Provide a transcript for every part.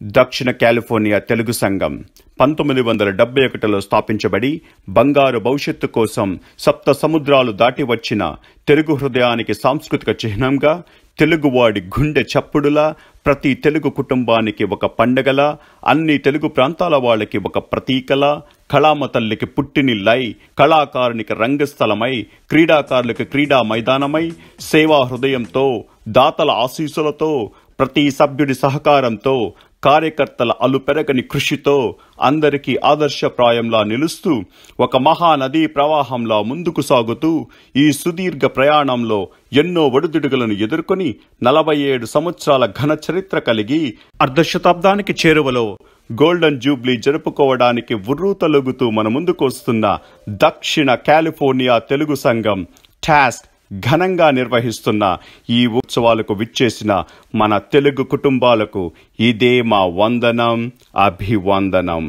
దక్షిణ కాలిఫోర్నియా తెలుగు సంఘం పంతొమ్మిది వందల డెబ్బై ఒకటిలో స్థాపించబడి బంగారు భవిష్యత్తు కోసం సప్త సముద్రాలు దాటి వచ్చిన తెలుగు హృదయానికి సాంస్కృతిక చిహ్నంగా తెలుగువాడి గుండె చప్పుడులా ప్రతి తెలుగు కుటుంబానికి ఒక పండగలా అన్ని తెలుగు ప్రాంతాల వాళ్ళకి ఒక ప్రతీకలా కళామ తల్లికి పుట్టినిల్లై కళాకారునికి రంగస్థలమై క్రీడాకారులకు క్రీడా మైదానమై సేవా హృదయంతో దాతల ఆశీస్సులతో ప్రతి సభ్యుడి సహకారంతో కార్యకర్తల అలుపెరగని కృషితో అందరికీ ఆదర్శప్రాయంలా నిలుస్తూ ఒక మహానదీ ప్రవాహంలా ముందుకు సాగుతూ ఈ సుదీర్ఘ ప్రయాణంలో ఎన్నో ఒడిదుడుగులను ఎదుర్కొని నలభై ఏడు సంవత్సరాల ఘన చరిత్ర కలిగి అర్ధశతాబ్దానికి చేరువలో గోల్డెన్ జూబ్లీ జరుపుకోవడానికి ఉర్రూతలుగుతూ మన ముందుకు వస్తున్న దక్షిణ కాలిఫోర్నియా తెలుగు సంఘం టాస్క్ ఘనంగా నిర్వహిస్తున్న ఈ ఉత్సవాలకు విచ్చేసిన మన తెలుగు కుటుంబాలకు ఇదే మా వందనం అభివందనం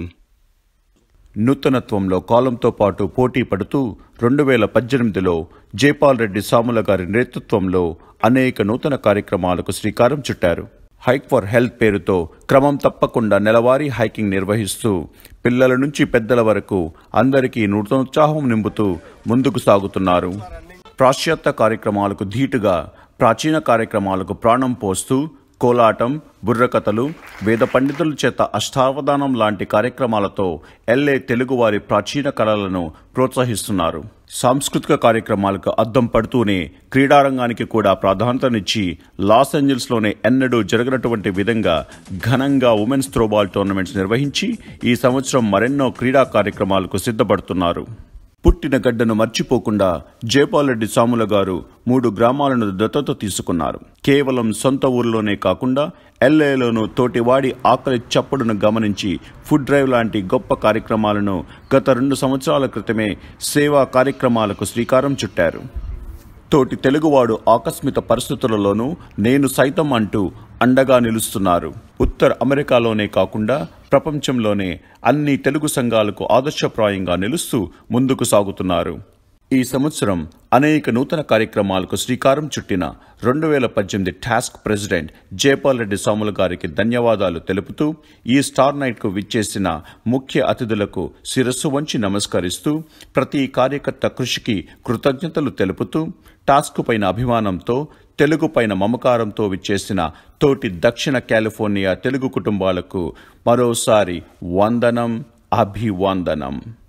నూతనత్వంలో కాలంతో పాటు పోటీ పడుతూ రెండు వేల పద్దెనిమిదిలో జైపాల్ రెడ్డి సాముల గారి నేతృత్వంలో అనేక నూతన కార్యక్రమాలకు శ్రీకారం చుట్టారు హైక్ ఫర్ హెల్త్ పేరుతో క్రమం తప్పకుండా నెలవారీ హైకింగ్ నిర్వహిస్తూ పిల్లల నుంచి పెద్దల వరకు అందరికీ నూతనోత్సాహం నింపుతూ ముందుకు సాగుతున్నారు పాశ్చాత్య కార్యక్రమాలకు ధీటుగా ప్రాచీన కార్యక్రమాలకు ప్రాణం పోస్తూ కోలాటం బుర్రకథలు వేద పండితుల చేత అష్టావధానం లాంటి కార్యక్రమాలతో ఎల్ఏ తెలుగువారి ప్రాచీన కళలను ప్రోత్సహిస్తున్నారు సాంస్కృతిక కార్యక్రమాలకు అద్దం పడుతూనే క్రీడారంగానికి కూడా ప్రాధాన్యతనిచ్చి లాస్ ఏంజల్స్లోనే ఎన్నడూ జరగనటువంటి విధంగా ఘనంగా ఉమెన్స్ త్రోబాల్ టోర్నమెంట్స్ నిర్వహించి ఈ సంవత్సరం మరెన్నో క్రీడా కార్యక్రమాలకు సిద్ధపడుతున్నారు పుట్టిన గడ్డను మర్చిపోకుండా జయపాల్రెడ్డి సాముల గారు మూడు గ్రామాలను దత్తత తీసుకున్నారు కేవలం సొంత ఊరిలోనే కాకుండా ఎల్ఏలోనూ తోటివాడి ఆకలి చప్పుడును గమనించి ఫుడ్ డ్రైవ్ లాంటి గొప్ప కార్యక్రమాలను గత రెండు సంవత్సరాల క్రితమే సేవా కార్యక్రమాలకు శ్రీకారం చుట్టారు తోటి తెలుగువాడు ఆకస్మిక పరిస్థితులలోనూ నేను సైతం అంటూ అండగా నిలుస్తున్నారు ఉత్తర అమెరికాలోనే కాకుండా ప్రపంచంలోనే అన్ని తెలుగు సంఘాలకు ఆదర్శప్రాయంగా నిలుస్తూ ముందుకు సాగుతున్నారు ఈ సంవత్సరం అనేక నూతన కార్యక్రమాలకు శ్రీకారం చుట్టిన రెండు వేల పద్దెనిమిది టాస్క్ ప్రెసిడెంట్ జయపాల్ రెడ్డి సాముల గారికి ధన్యవాదాలు తెలుపుతూ ఈ స్టార్ నైట్కు విచ్చేసిన ముఖ్య అతిథులకు శిరస్సు వంచి నమస్కరిస్తూ ప్రతి కార్యకర్త కృషికి కృతజ్ఞతలు తెలుపుతూ టాస్క్ పైన అభిమానంతో తెలుగు పైన మమకారంతో విచ్చేసిన తోటి దక్షిణ కాలిఫోర్నియా తెలుగు కుటుంబాలకు మరోసారి వందనం అభివందనం